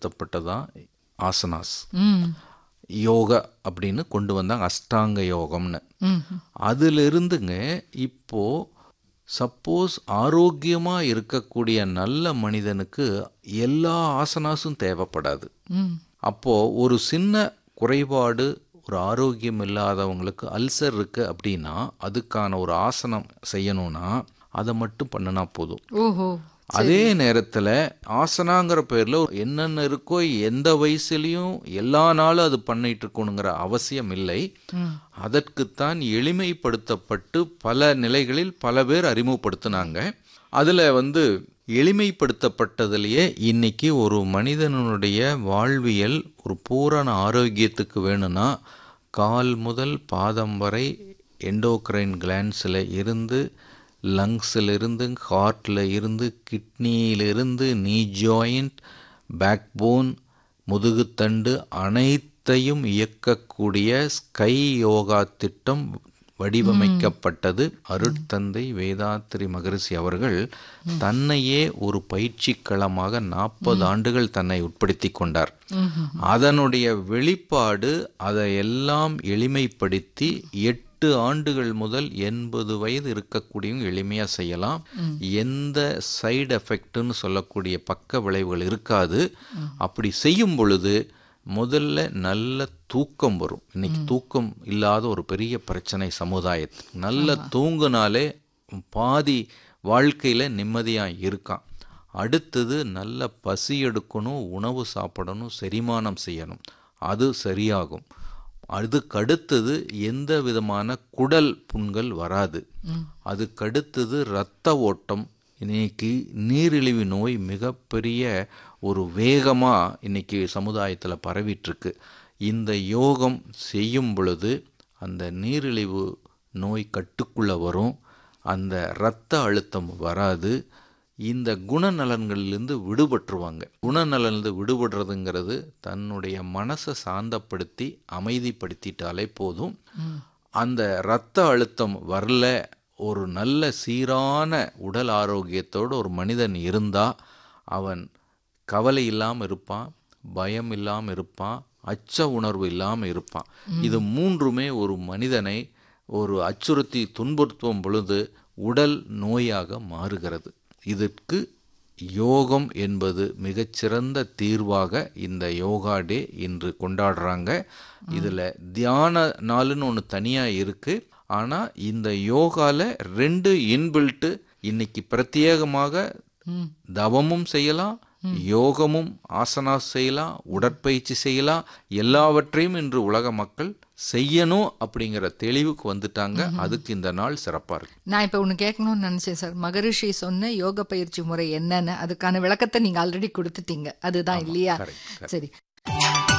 எளிமைப்படுத்தப்பட்டதான் ஆசனாஸ் ம் யோகா அப்படின்னு கொண்டு வந்தாங்க அஷ்டாங்க யோகம்னு ம் அதிலிருந்துங்க இப்போ சப்போஸ் ஆரோக்கியமாக இருக்கக்கூடிய நல்ல மனிதனுக்கு எல்லா ஆசனாஸும் தேவைப்படாது ம் அப்போ ஒரு சின்ன குறைபாடு ஒரு ஆரோக்கியம் இல்லாதவங்களுக்கு அல்சர் இருக்கு அப்படின்னா அதுக்கான ஒரு ஆசனம் செய்யணும்னா அதை மட்டும் பண்ணினா போதும் ஓஹோ அதே நேரத்தில் ஆசனாங்கிற பேரில் என்னென்ன இருக்கோ எந்த வயசுலையும் எல்லா நாளும் அது பண்ணிட்டு இருக்கணுங்கிற அவசியம் இல்லை ம் அதற்குத்தான் எளிமைப்படுத்தப்பட்டு பல நிலைகளில் பல பேர் அறிமுகப்படுத்தினாங்க அதில் வந்து எளிமைப்படுத்தப்பட்டதுலேயே இன்னைக்கு ஒரு மனிதனுடைய வாழ்வியல் ஒரு பூரண ஆரோக்கியத்துக்கு வேணும்னா கால் முதல் பாதம் வரை எண்டோக்ரைன் கிளான்ஸில் இருந்து லங்ஸில் இருந்து ஹார்ட்டில் இருந்து கிட்னியிலிருந்து நீ ஜாயிண்ட் பேக் போன் முதுகுத்தண்டு அனைத்தையும் இயக்கக்கூடிய ஸ்கை யோகா திட்டம் வடிவமைக்கப்பட்டது அருட்தந்தை வேதாத்திரி மகரிஷி அவர்கள் தன்னையே ஒரு பயிற்சி களமாக நாற்பது ஆண்டுகள் தன்னை உட்படுத்தி கொண்டார் அதனுடைய வெளிப்பாடு அதை எல்லாம் எளிமைப்படுத்தி எட்டு ஆண்டுகள் முதல் எண்பது வயது இருக்கக்கூடியவங்க எளிமையாக செய்யலாம் எந்த சைடு எஃபெக்ட்னு சொல்லக்கூடிய பக்க விளைவுகள் இருக்காது அப்படி செய்யும் பொழுது முதல்ல நல்ல தூக்கம் வரும் இன்னைக்கு தூக்கம் இல்லாத ஒரு பெரிய பிரச்சனை சமுதாயத்துக்கு நல்ல தூங்குனாலே பாதி வாழ்க்கையில் நிம்மதியாக இருக்கான் அடுத்தது நல்ல பசி எடுக்கணும் உணவு சாப்பிடணும் செரிமானம் செய்யணும் அது சரியாகும் அதுக்கடுத்தது எந்த விதமான குடல் புண்கள் வராது அதுக்கடுத்தது இரத்த ஓட்டம் இன்னைக்கு நீரிழிவு நோய் மிகப்பெரிய ஒரு வேகமாக இன்னைக்கு சமுதாயத்தில் பரவிட்டுருக்கு இந்த யோகம் செய்யும் பொழுது அந்த நீரிழிவு நோய் கட்டுக்குள்ளே வரும் அந்த இரத்த அழுத்தம் வராது இந்த குணநலன்களிலிருந்து விடுபட்டுருவாங்க குணநலனிலிருந்து விடுபடுறதுங்கிறது தன்னுடைய மனசை சாந்தப்படுத்தி அமைதிப்படுத்திட்டாலே போதும் அந்த இரத்த அழுத்தம் வரல ஒரு நல்ல சீரான உடல் ஆரோக்கியத்தோடு ஒரு மனிதன் இருந்தால் அவன் கவலை இல்லாமல் இருப்பான் பயம் இல்லாமல் இருப்பான் அச்ச உணர்வு இல்லாமல் இருப்பான் இது மூன்றுமே ஒரு மனிதனை ஒரு அச்சுறுத்தி துன்புறுத்தும் பொழுது உடல் நோயாக மாறுகிறது இதற்கு யோகம் என்பது மிகச்சிறந்த தீர்வாக இந்த யோகா டே இன்று கொண்டாடுறாங்க இதில் தியான நாளுன்னு ஒன்று தனியாக இருக்குது ஆனால் இந்த யோகாவில் ரெண்டு இன்பில்ட்டு இன்னைக்கு பிரத்யேகமாக தவமும் செய்யலாம் யோகமும் ஆசனா செய்யலாம் உடற்பயிற்சி செய்யலாம் எல்லாவற்றையும் இன்று உலக மக்கள் செய்யணும் அப்படிங்கிற தெளிவுக்கு வந்துட்டாங்க அதுக்கு இந்த நாள் சிறப்பாக இருக்கு நான் இப்போ ஒன்று கேட்கணும்னு நினச்சேன் சார் மகரிஷி சொன்ன யோக பயிற்சி முறை என்னன்னு அதுக்கான விளக்கத்தை நீங்கள் ஆல்ரெடி கொடுத்துட்டீங்க அதுதான் இல்லையா correct, சரி